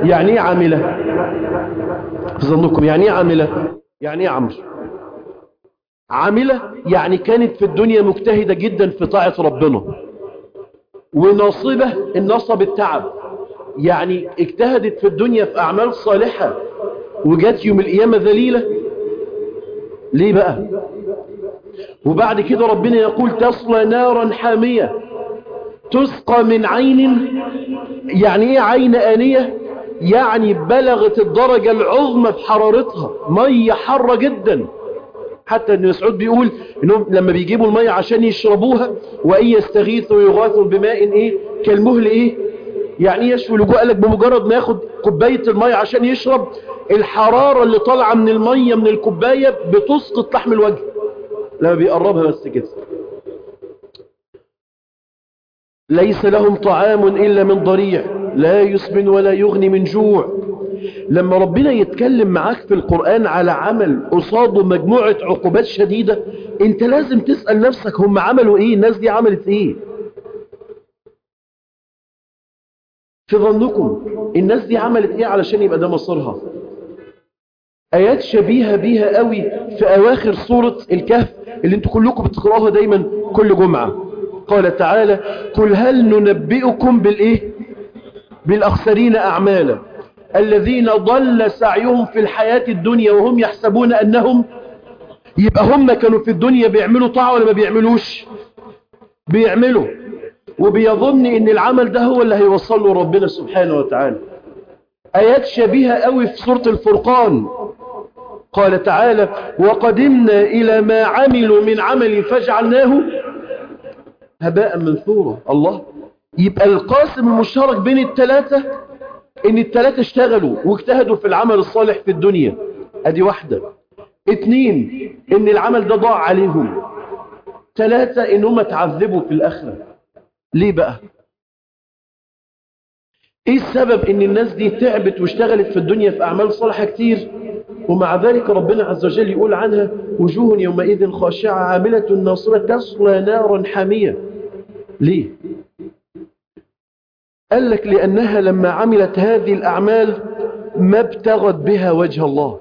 يعني ايه عاملة في ظنكم يعني ايه عاملة يعني ايه عمرو عاملة يعني كانت في الدنيا مجتهدة جدا في طاعة ربنا وناصبة النصب التعب يعني اجتهدت في الدنيا في أعمال صالحة وجات يوم القيامة ذليلة ليه بقى وبعد كده ربنا يقول تصلى نارا حامية تسقى من عين يعني ايه عين آنية يعني بلغت الدرجة العظمى في حرارتها مية حارة جدا حتى ابن مسعود بيقول انهم لما بيجيبوا المية عشان يشربوها وان يستغيثوا ويغاثوا بماء ايه كالمهل ايه يعني يشوي لجوء قالك بمجرد ما ياخد كوباية المية عشان يشرب الحرارة اللي طالعة من المية من الكوباية بتسقط لحم الوجه لما بيقربها بس كده ليس لهم طعام إلا من ضريع لا يسمن ولا يغني من جوع لما ربنا يتكلم معاك في القرآن على عمل قصاده مجموعة عقوبات شديدة انت لازم تسأل نفسك هم عملوا ايه الناس دي عملت ايه في ظنكم الناس دي عملت ايه علشان يبقى ده مصيرها ايات شبيهة بيها قوي في اواخر سورة الكهف اللي انتوا كلكم بتقرأوها دايما كل جمعة قال تعالى قل هل ننبئكم بالايه بالاخسرين اعمالا الذين ضل سعيهم في الحياة الدنيا وهم يحسبون انهم يبقى هم كانوا في الدنيا بيعملوا طاعة ولا ما بيعملوش بيعملوا وبيظن ان العمل ده هو اللي هيوصل له ربنا سبحانه وتعالى ايات شبيهة قوي في سورة الفرقان قال تعالى وقدمنا الى ما عملوا من عمل فجعلناه هباء منثورا الله يبقى القاسم المشترك بين الثلاثة ان الثلاثة اشتغلوا واجتهدوا في العمل الصالح في الدنيا ادي واحدة اتنين ان العمل ده ضاع عليهم ثلاثة ان هم تعذبوا في الاخرة ليه بقى ايه السبب ان الناس دي تعبت واشتغلت في الدنيا في اعمال صالحة كتير ومع ذلك ربنا عز وجل يقول عنها وجوه يومئذ خاشعة عاملة ناصرة تصلى نارا حامية ليه قال لك لأنها لما عملت هذه الأعمال ما ابتغت بها وجه الله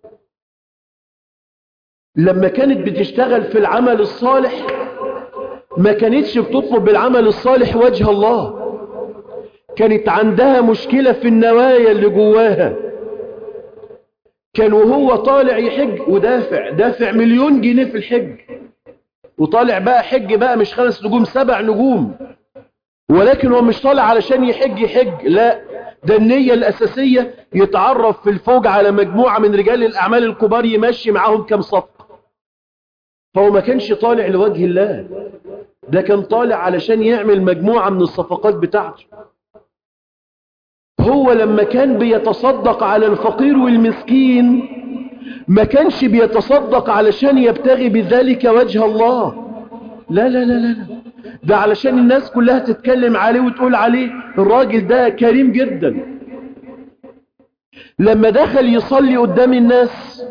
لما كانت بتشتغل في العمل الصالح ما كانتش بتطلب بالعمل الصالح وجه الله كانت عندها مشكلة في النوايا اللي جواها كان وهو طالع يحج ودافع دافع مليون جنيه في الحج وطالع بقى حج بقى مش خمس نجوم سبع نجوم ولكن هو مش طالع علشان يحج يحج لا ده النية الأساسية يتعرف في الفوج على مجموعة من رجال الأعمال الكبار يمشي معاهم كم صفقة فهو ما كانش طالع لوجه الله ده كان طالع علشان يعمل مجموعة من الصفقات بتاعته هو لما كان بيتصدق على الفقير والمسكين ما كانش بيتصدق علشان يبتغي بذلك وجه الله لا لا لا لا ده علشان الناس كلها تتكلم عليه وتقول عليه الراجل ده كريم جدا لما دخل يصلي قدام الناس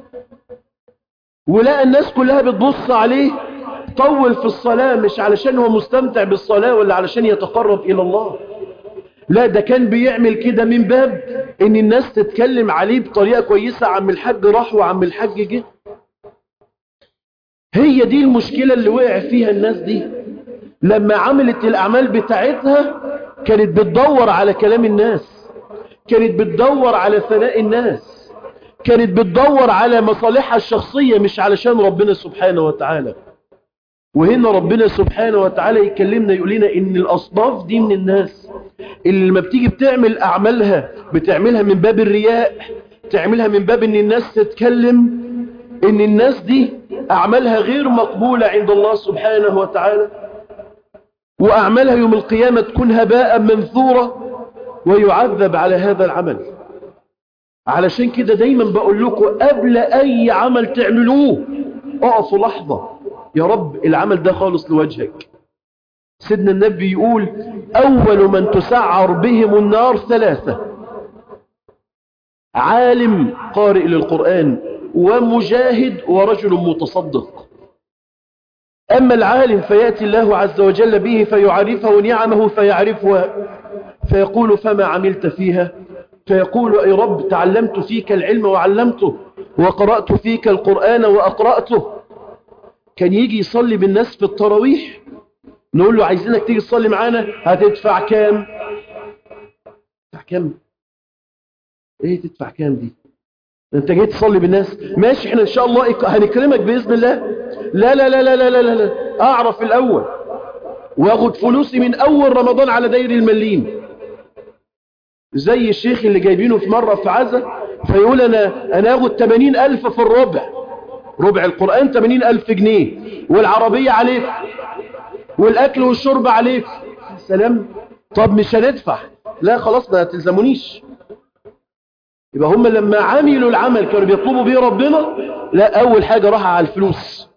ولقى الناس كلها بتبص عليه طول في الصلاة مش علشان هو مستمتع بالصلاة ولا علشان يتقرب إلى الله لا ده كان بيعمل كده من باب ان الناس تتكلم عليه بطريقة كويسة عم الحاج راح وعم الحاج جه هي دي المشكلة اللي وقع فيها الناس دي لما عملت الأعمال بتاعتها كانت بتدور على كلام الناس كانت بتدور على ثناء الناس كانت بتدور على مصالحها الشخصية مش علشان ربنا سبحانه وتعالى وهنا ربنا سبحانه وتعالى يكلمنا يقول لنا ان الأصناف دي من الناس اللي لما بتيجي بتعمل أعمالها بتعملها من باب الرياء تعملها من باب ان الناس تتكلم ان الناس دي أعمالها غير مقبولة عند الله سبحانه وتعالى وأعمالها يوم القيامة تكون هباء منثورة ويعذب على هذا العمل علشان كده دايما بقول لكم قبل أي عمل تعملوه اقفوا لحظة يا رب العمل ده خالص لوجهك سيدنا النبي يقول أول من تسعر بهم النار ثلاثة عالم قارئ للقرآن ومجاهد ورجل متصدق أما العالم فيأتي الله عز وجل به فيعرفه نعمه فيعرفها فيقول فما عملت فيها فيقول أي رب تعلمت فيك العلم وعلمته وقرأت فيك القرآن وأقرأته كان يجي يصلي بالناس في التراويح نقول له عايزينك تيجي تصلي معانا هتدفع كام تدفع كام ايه تدفع كام دي انت جاي تصلي بالناس ماشي احنا ان شاء الله هنكرمك باذن الله لا لا لا لا لا لا لا, لا. اعرف الاول واخد فلوسي من اول رمضان على داير المليم زي الشيخ اللي جايبينه في مرة في عزة فيقول انا انا اخد 80 الف في الربع ربع القرآن 80 الف جنيه والعربية عليك والاكل والشرب عليك سلام طب مش هندفع لا خلاص ما تلزمونيش يبقى هم لما عملوا العمل كانوا بيطلبوا بيه ربنا لا اول حاجة راح على الفلوس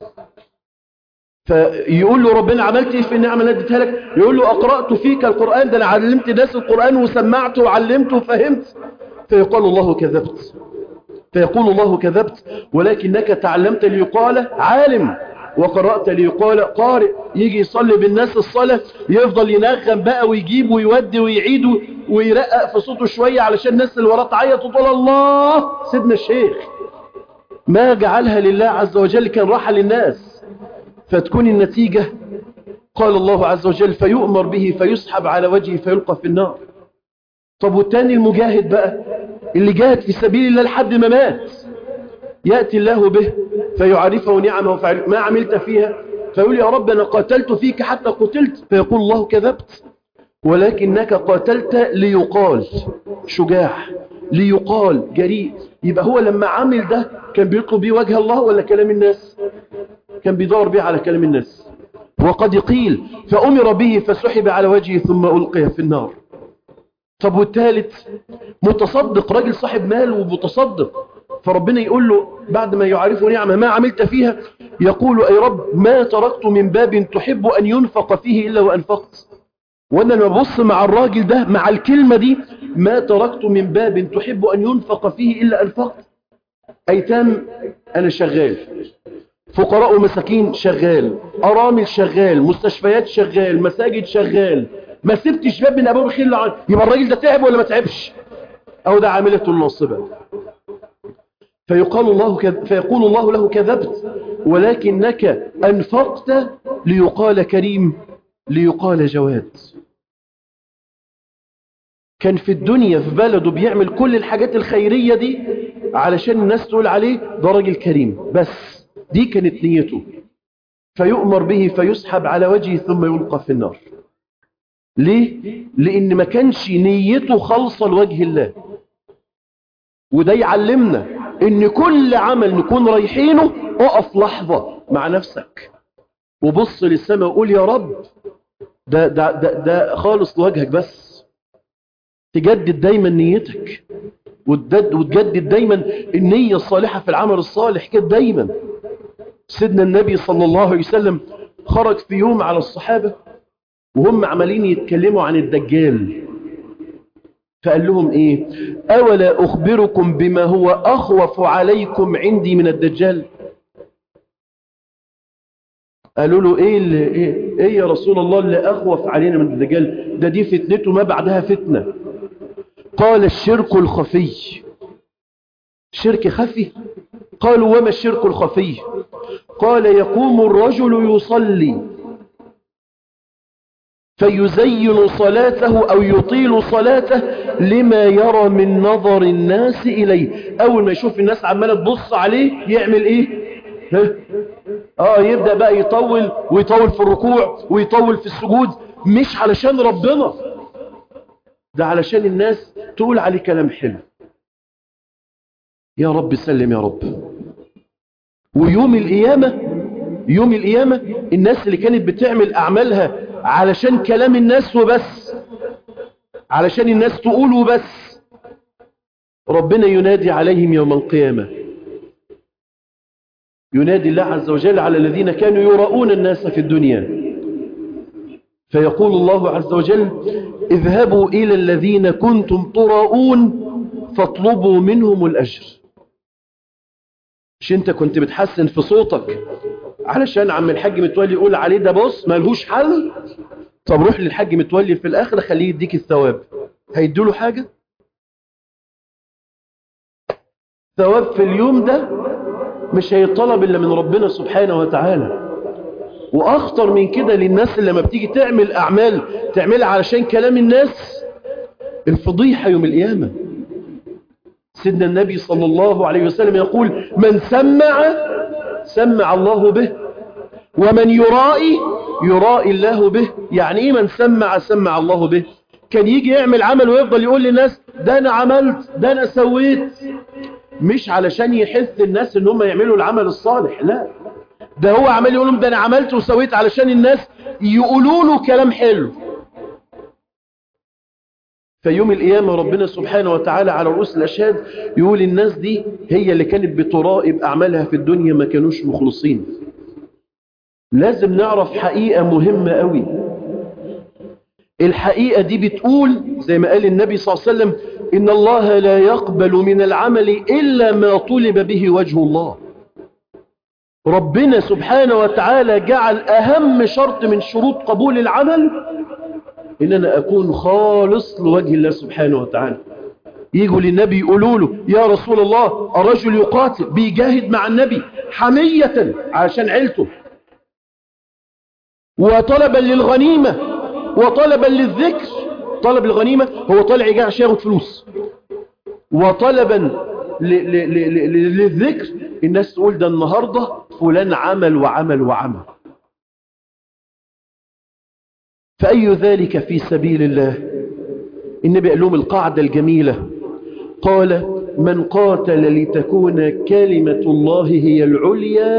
فيقول له ربنا عملت ايه في النعمة اللي اديتها لك يقول له اقرأت فيك القرآن ده انا علمت ناس القرآن وسمعته وعلمته وفهمت فيقال الله كذبت فيقول الله كذبت ولكنك تعلمت ليقال عالم وقرأت ليقال قارئ يجي يصلي بالناس الصلاة يفضل ينغم بقى ويجيب ويودي ويعيد ويرقق في صوته شوية علشان الناس اللي وراه تعيط وتقول الله سيدنا الشيخ ما جعلها لله عز وجل كان راحة للناس فتكون النتيجة قال الله عز وجل فيؤمر به فيسحب على وجهه فيلقى في النار طب والتاني المجاهد بقى اللي جاهد في سبيل الله لحد ما مات يأتي الله به فيعرفه نعمه وفعل ما عملت فيها فيقول يا رب أنا قاتلت فيك حتى قتلت فيقول الله كذبت ولكنك قاتلت ليقال شجاع ليقال جريء يبقى هو لما عمل ده كان بيطلب بيه وجه الله ولا كلام الناس كان بيدور بيه على كلام الناس وقد قيل فأمر به فسحب على وجهه ثم ألقي في النار طب والثالث متصدق راجل صاحب مال ومتصدق فربنا يقول له بعد ما يعرفه نعمة ما عملت فيها يقول أي رب ما تركت من باب تحب أن ينفق فيه إلا وأنفقت وأنا لما ببص مع الراجل ده مع الكلمة دي ما تركت من باب تحب أن ينفق فيه إلا أنفقت أيتام أنا شغال فقراء ومساكين شغال أرامل شغال مستشفيات شغال مساجد شغال ما سبتش باب من أبواب الخير لعن يبقى الراجل ده تعب ولا ما تعبش أو ده عاملة الناصبة فيقال الله كذ... فيقول الله له كذبت ولكنك أنفقت ليقال كريم ليقال جواد كان في الدنيا في بلده بيعمل كل الحاجات الخيرية دي علشان الناس تقول عليه ده راجل كريم بس دي كانت نيته فيؤمر به فيسحب على وجهه ثم يلقى في النار ليه؟ لأن ما كانش نيته خالصة لوجه الله وده يعلمنا ان كل عمل نكون رايحينه اقف لحظة مع نفسك وبص للسماء وقول يا رب ده, ده, ده, ده خالص لوجهك بس تجدد دايما نيتك وتجدد دايما النية الصالحة في العمل الصالح كده دايما سيدنا النبي صلى الله عليه وسلم خرج في يوم على الصحابة وهم عمالين يتكلموا عن الدجال فقال لهم ايه اولا اخبركم بما هو اخوف عليكم عندي من الدجال قالوا له ايه اللي ايه, إيه يا رسول الله اللي اخوف علينا من الدجال ده دي فتنته ما بعدها فتنة قال الشرك الخفي شرك خفي قالوا وما الشرك الخفي قال يقوم الرجل يصلي فيزين صلاته أو يطيل صلاته لما يرى من نظر الناس إليه أول ما يشوف الناس عمالة تبص عليه يعمل إيه ها؟ آه يبدأ بقى يطول ويطول في الركوع ويطول في السجود مش علشان ربنا ده علشان الناس تقول عليه كلام حلو يا رب سلم يا رب ويوم القيامة يوم القيامة الناس اللي كانت بتعمل أعمالها علشان كلام الناس وبس علشان الناس تقول وبس ربنا ينادي عليهم يوم القيامة ينادي الله عز وجل على الذين كانوا يراؤون الناس في الدنيا فيقول الله عز وجل اذهبوا إلى الذين كنتم تراؤون فاطلبوا منهم الأجر مش انت كنت بتحسن في صوتك علشان عم الحاج متولي يقول عليه ده بص ملهوش حل طب روح للحاج متولي في الاخر خليه يديك الثواب هيدوله حاجة ثواب في اليوم ده مش هيطلب إلا من ربنا سبحانه وتعالى وأخطر من كده للناس اللي لما بتيجي تعمل أعمال تعملها علشان كلام الناس الفضيحة يوم القيامة سيدنا النبي صلى الله عليه وسلم يقول من سمع سمع الله به ومن يرائي يرائي الله به يعني ايه من سمع سمع الله به كان يجي يعمل عمل ويفضل يقول للناس ده انا عملت ده انا سويت مش علشان يحث الناس ان هم يعملوا العمل الصالح لا ده هو عمال يقول لهم ده انا عملت وسويت علشان الناس يقولوا له كلام حلو فيوم القيامة ربنا سبحانه وتعالى على رؤوس الأشهاد يقول الناس دي هي اللي كانت بتراقب أعمالها في الدنيا ما كانوش مخلصين لازم نعرف حقيقة مهمة قوي الحقيقة دي بتقول زي ما قال النبي صلى الله عليه وسلم إن الله لا يقبل من العمل إلا ما طلب به وجه الله ربنا سبحانه وتعالى جعل أهم شرط من شروط قبول العمل إن أنا أكون خالص لوجه الله سبحانه وتعالى يجوا للنبي يقولوا له يا رسول الله الرجل يقاتل بيجاهد مع النبي حمية عشان عيلته وطلبا للغنيمة وطلبا للذكر طلب الغنيمة هو طالع يجي عشان ياخد فلوس وطلبا للذكر الناس تقول ده النهاردة فلان عمل وعمل وعمل فأي ذلك في سبيل الله النبي قال لهم القاعدة الجميلة قال من قاتل لتكون كلمة الله هي العليا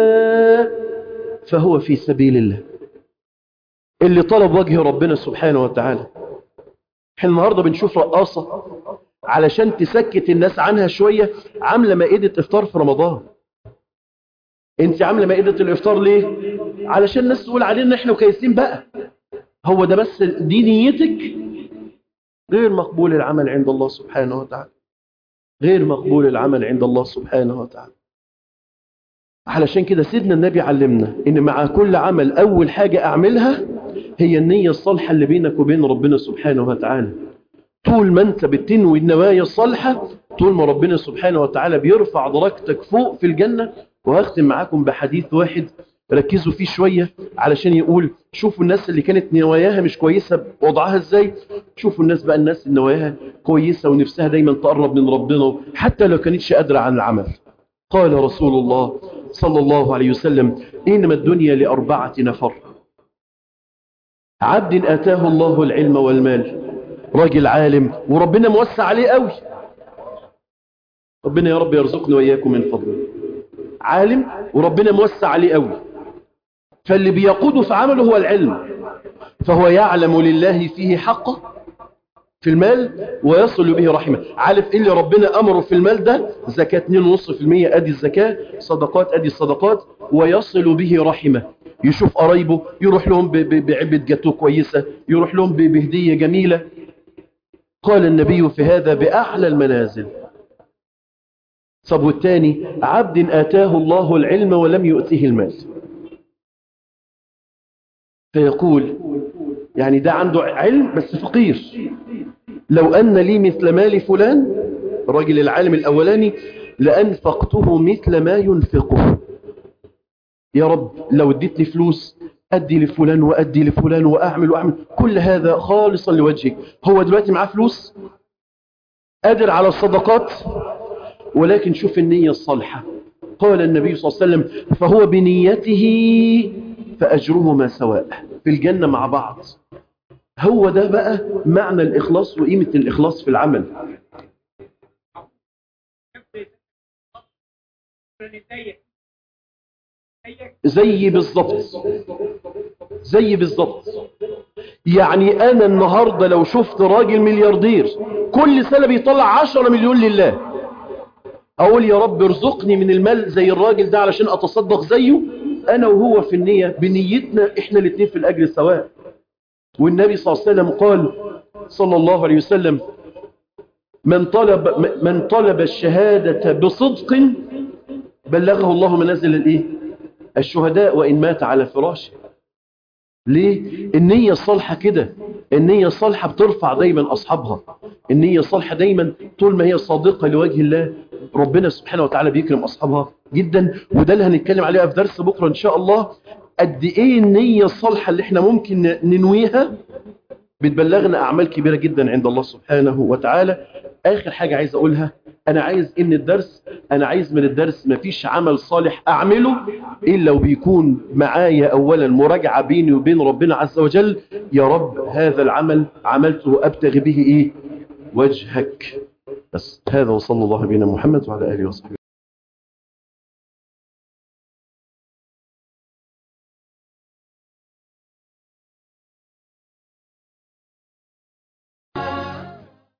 فهو في سبيل الله اللي طلب وجه ربنا سبحانه وتعالى احنا النهاردة بنشوف رقاصة علشان تسكت الناس عنها شوية عاملة مائدة افطار في رمضان انت عاملة مائدة الافطار ليه علشان الناس تقول علينا احنا كويسين بقى هو ده بس دي نيتك غير مقبول العمل عند الله سبحانه وتعالى غير مقبول العمل عند الله سبحانه وتعالى علشان كده سيدنا النبي علمنا ان مع كل عمل اول حاجة اعملها هي النية الصالحة اللي بينك وبين ربنا سبحانه وتعالى طول ما انت بتنوي النوايا الصالحة طول ما ربنا سبحانه وتعالى بيرفع درجتك فوق في الجنة وهختم معاكم بحديث واحد ركزوا فيه شوية علشان يقول شوفوا الناس اللي كانت نواياها مش كويسة وضعها ازاي شوفوا الناس بقى الناس اللي نواياها كويسة ونفسها دايما تقرب من ربنا حتى لو كانتش قادرة عن العمل قال رسول الله صلى الله عليه وسلم إنما الدنيا لأربعة نفر عبد آتاه الله العلم والمال راجل عالم وربنا موسع عليه قوي ربنا يا رب يرزقنا وإياكم من فضله عالم وربنا موسع عليه قوي فاللي بيقوده في عمله هو العلم فهو يعلم لله فيه حقه في المال ويصل به رحمه عارف ايه اللي ربنا امره في المال ده زكاة 2.5% ادي الزكاة صدقات ادي الصدقات ويصل به رحمه يشوف قرايبه يروح لهم بعبة جاتو كويسة يروح لهم بهدية جميلة قال النبي في هذا بأعلى المنازل طب والتاني عبد آتاه الله العلم ولم يؤته المال فيقول يعني ده عنده علم بس فقير لو أن لي مثل مال فلان الراجل العالم الأولاني لأنفقته مثل ما ينفقه يا رب لو اديتني فلوس أدي لفلان وأدي لفلان وأعمل وأعمل كل هذا خالصا لوجهك هو دلوقتي معاه فلوس قادر على الصدقات ولكن شوف النية الصالحة قال النبي صلى الله عليه وسلم فهو بنيته فأجرهما سواء في الجنة مع بعض هو ده بقى معنى الإخلاص وقيمة الإخلاص في العمل زي بالظبط زي بالظبط يعني أنا النهاردة لو شفت راجل ملياردير كل سنة بيطلع عشرة مليون لله أقول يا رب ارزقني من المال زي الراجل ده علشان أتصدق زيه أنا وهو في النية بنيتنا إحنا الاثنين في الأجر سواء والنبي صلى الله عليه وسلم قال صلى الله عليه وسلم من طلب من طلب الشهادة بصدق بلغه الله منازل الايه الشهداء وإن مات على فراشه ليه النية الصالحة كده النية الصالحة بترفع دايما أصحابها النية الصالحة دايما طول ما هي صادقة لوجه الله ربنا سبحانه وتعالى بيكرم أصحابها جدا وده اللي هنتكلم عليه في درس بكرة إن شاء الله قد إيه النية الصالحة اللي احنا ممكن ننويها بتبلغنا أعمال كبيرة جدا عند الله سبحانه وتعالى آخر حاجة عايز أقولها أنا عايز إن الدرس أنا عايز من الدرس مفيش عمل صالح أعمله إلا وبيكون معايا أولا مراجعة بيني وبين ربنا عز وجل يا رب هذا العمل عملته أبتغي به إيه وجهك بس هذا وصلى الله بنا محمد وعلى آله وصحبه